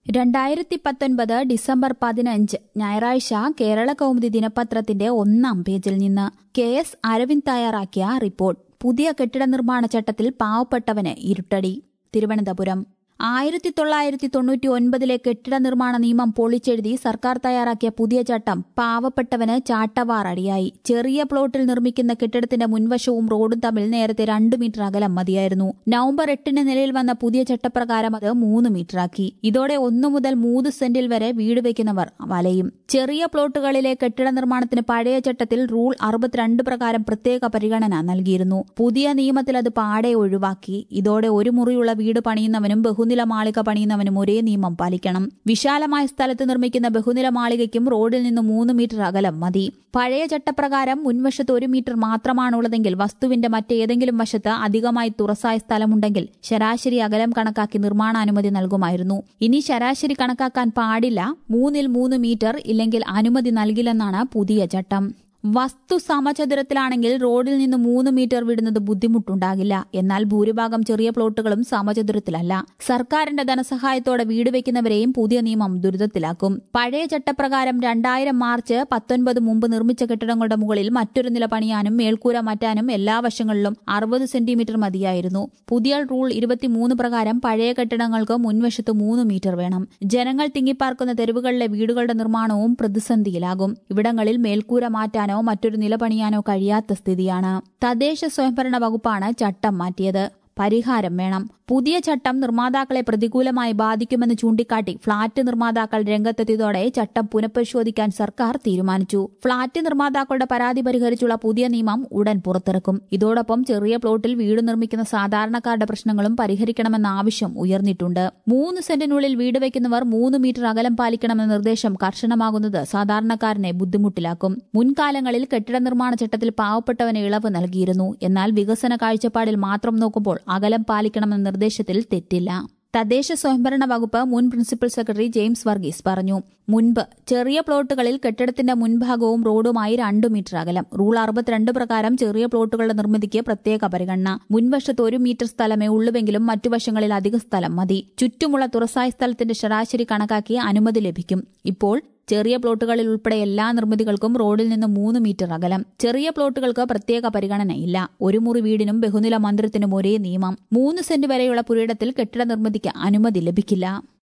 രണ്ടായിരത്തി പത്തൊൻപത് ഡിസംബർ പതിനഞ്ച് ഞായറാഴ്ച കേരള കൗമുദി ദിനപത്രത്തിന്റെ ഒന്നാം പേജിൽ നിന്ന് കെ എസ് അരവിന്ദ് തയ്യാറാക്കിയ റിപ്പോർട്ട് പുതിയ കെട്ടിട നിർമ്മാണ ചട്ടത്തിൽ പാവപ്പെട്ടവന് ഇരുട്ടടി തിരുവനന്തപുരം ആയിരത്തി തൊള്ളായിരത്തി തൊണ്ണൂറ്റി ഒൻപതിലെ കെട്ടിട നിർമ്മാണ നിയമം പൊളിച്ചെഴുതി സർക്കാർ തയ്യാറാക്കിയ പുതിയ ചട്ടം പാവപ്പെട്ടവന് ചാട്ടവാറടിയായി ചെറിയ പ്ലോട്ടിൽ നിർമ്മിക്കുന്ന കെട്ടിടത്തിന്റെ മുൻവശവും റോഡും തമ്മിൽ നേരത്തെ രണ്ട് മീറ്റർ അകലം മതിയായിരുന്നു നവംബർ എട്ടിന് നിലയിൽ വന്ന പുതിയ ചട്ടപ്രകാരം അത് മൂന്ന് മീറ്ററാക്കി ഇതോടെ ഒന്നു മുതൽ മൂന്ന് സെന്റിൽ വരെ വീട് വയ്ക്കുന്നവർ വലയും ചെറിയ പ്ലോട്ടുകളിലെ കെട്ടിട നിർമ്മാണത്തിന് പഴയ ചട്ടത്തിൽ റൂൾ അറുപത്തിരണ്ട് പ്രകാരം പ്രത്യേക പരിഗണന നൽകിയിരുന്നു പുതിയ നിയമത്തിൽ അത് പാടെ ഒഴിവാക്കി ഇതോടെ ഒരു മുറിയുള്ള വീട് പണിയുന്നവനും ബഹുനില മാളിക പണിയുന്നവനും ഒരേ നിയമം പാലിക്കണം വിശാലമായ സ്ഥലത്ത് നിർമ്മിക്കുന്ന ബഹുനില മാളികയ്ക്കും റോഡിൽ നിന്ന് മൂന്ന് മീറ്റർ അകലം മതി പഴയ ചട്ടപ്രകാരം മുൻവശത്ത് ഒരു മീറ്റർ മാത്രമാണുള്ളതെങ്കിൽ വസ്തുവിന്റെ മറ്റേതെങ്കിലും വശത്ത് അധികമായി തുറസായ സ്ഥലമുണ്ടെങ്കിൽ ശരാശരി അകലം കണക്കാക്കി നിർമ്മാണാനുമതി നൽകുമായിരുന്നു ഇനി ശരാശരി കണക്കാക്കാൻ പാടില്ല മൂന്നിൽ മൂന്ന് മീറ്റർ ഇല്ലെങ്കിൽ അനുമതി നൽകില്ലെന്നാണ് പുതിയ ചട്ടം വസ്തു സമചതുരത്തിലാണെങ്കിൽ റോഡിൽ നിന്ന് മൂന്ന് മീറ്റർ വിടുന്നത് ബുദ്ധിമുട്ടുണ്ടാകില്ല എന്നാൽ ഭൂരിഭാഗം ചെറിയ പ്ലോട്ടുകളും സമചതുരത്തിലല്ല സർക്കാരിന്റെ ധനസഹായത്തോടെ വീട് വെക്കുന്നവരെയും പുതിയ നിയമം ദുരിതത്തിലാക്കും പഴയ ചട്ടപ്രകാരം രണ്ടായിരം മാർച്ച് പത്തൊൻപത് മുമ്പ് നിർമ്മിച്ച കെട്ടിടങ്ങളുടെ മുകളിൽ മറ്റൊരു നില പണിയാനും മേൽക്കൂര മാറ്റാനും എല്ലാ വശങ്ങളിലും അറുപത് സെന്റിമീറ്റർ മതിയായിരുന്നു പുതിയ റൂൾ ഇരുപത്തിമൂന്ന് പ്രകാരം പഴയ കെട്ടിടങ്ങൾക്ക് മുൻവശത്ത് മൂന്ന് മീറ്റർ വേണം ജനങ്ങൾ തിങ്ങിപ്പാർക്കുന്ന തെരുവുകളിലെ വീടുകളുടെ നിർമ്മാണവും പ്രതിസന്ധിയിലാകും ഇവിടങ്ങളിൽ മേൽക്കൂര മാറ്റാനോ മറ്റൊരു നില പണിയാനോ കഴിയാത്ത സ്ഥിതിയാണ് തദ്ദേശ സ്വയംഭരണ വകുപ്പാണ് ചട്ടം മാറ്റിയത് പരിഹാരം വേണം പുതിയ ചട്ടം നിർമ്മാതാക്കളെ പ്രതികൂലമായി ബാധിക്കുമെന്ന് ചൂണ്ടിക്കാട്ടി ഫ്ളാറ്റ് നിർമ്മാതാക്കൾ രംഗത്തെത്തിയതോടെ ചട്ടം പുനഃപരിശോധിക്കാൻ സർക്കാർ തീരുമാനിച്ചു ഫ്ളാറ്റ് നിർമ്മാതാക്കളുടെ പരാതി പരിഹരിച്ചുള്ള പുതിയ നിയമം ഉടൻ പുറത്തിറക്കും ഇതോടൊപ്പം ചെറിയ പ്ലോട്ടിൽ വീട് നിർമ്മിക്കുന്ന സാധാരണക്കാരുടെ പ്രശ്നങ്ങളും പരിഹരിക്കണമെന്ന ആവശ്യം ഉയർന്നിട്ടുണ്ട് മൂന്ന് സെന്റിനുള്ളിൽ വീട് വയ്ക്കുന്നവർ മൂന്ന് മീറ്റർ അകലം പാലിക്കണമെന്ന നിർദ്ദേശം കർശനമാകുന്നത് സാധാരണക്കാരനെ ബുദ്ധിമുട്ടിലാക്കും മുൻകാലങ്ങളിൽ കെട്ടിട നിർമ്മാണ ചട്ടത്തിൽ പാവപ്പെട്ടവന് ഇളവ് നൽകിയിരുന്നു എന്നാൽ വികസന കാഴ്ചപ്പാടിൽ മാത്രം നോക്കുമ്പോൾ അകലം പാലിക്കണമെന്ന നിർദ്ദേശത്തിൽ തെറ്റില്ല തദ്ദേശ സ്വയംഭരണ വകുപ്പ് മുൻ പ്രിൻസിപ്പൽ സെക്രട്ടറി ജെയിംസ് വർഗീസ് പറഞ്ഞു മുൻപ് ചെറിയ പ്ലോട്ടുകളിൽ കെട്ടിടത്തിന്റെ മുൻഭാഗവും റോഡുമായി രണ്ടു മീറ്റർ അകലം റൂൾ അറുപത്തിരണ്ട് പ്രകാരം ചെറിയ പ്ലോട്ടുകളുടെ നിർമ്മിതിക്ക് പ്രത്യേക പരിഗണന മുൻവശത്ത് ഒരു മീറ്റർ സ്ഥലമേ ഉള്ളുവെങ്കിലും മറ്റു വശങ്ങളിൽ അധിക സ്ഥലം മതി ചുറ്റുമുള്ള തുറസായ സ്ഥലത്തിന്റെ ശരാശരി കണക്കാക്കി അനുമതി ലഭിക്കും ഇപ്പോൾ ചെറിയ പ്ലോട്ടുകളിൽ ഉൾപ്പെടെ എല്ലാ നിർമ്മിതികൾക്കും റോഡിൽ നിന്ന് മൂന്ന് മീറ്റർ അകലം ചെറിയ പ്ലോട്ടുകൾക്ക് പ്രത്യേക പരിഗണനയില്ല ഒരു മുറി വീടിനും ബഹുനില മന്ദിരത്തിനും ഒരേ നിയമം മൂന്ന് സെന്റ് വരെയുള്ള പുരയിടത്തിൽ കെട്ടിട നിർമ്മിതിക്ക് അനുമതി ലഭിക്കില്ല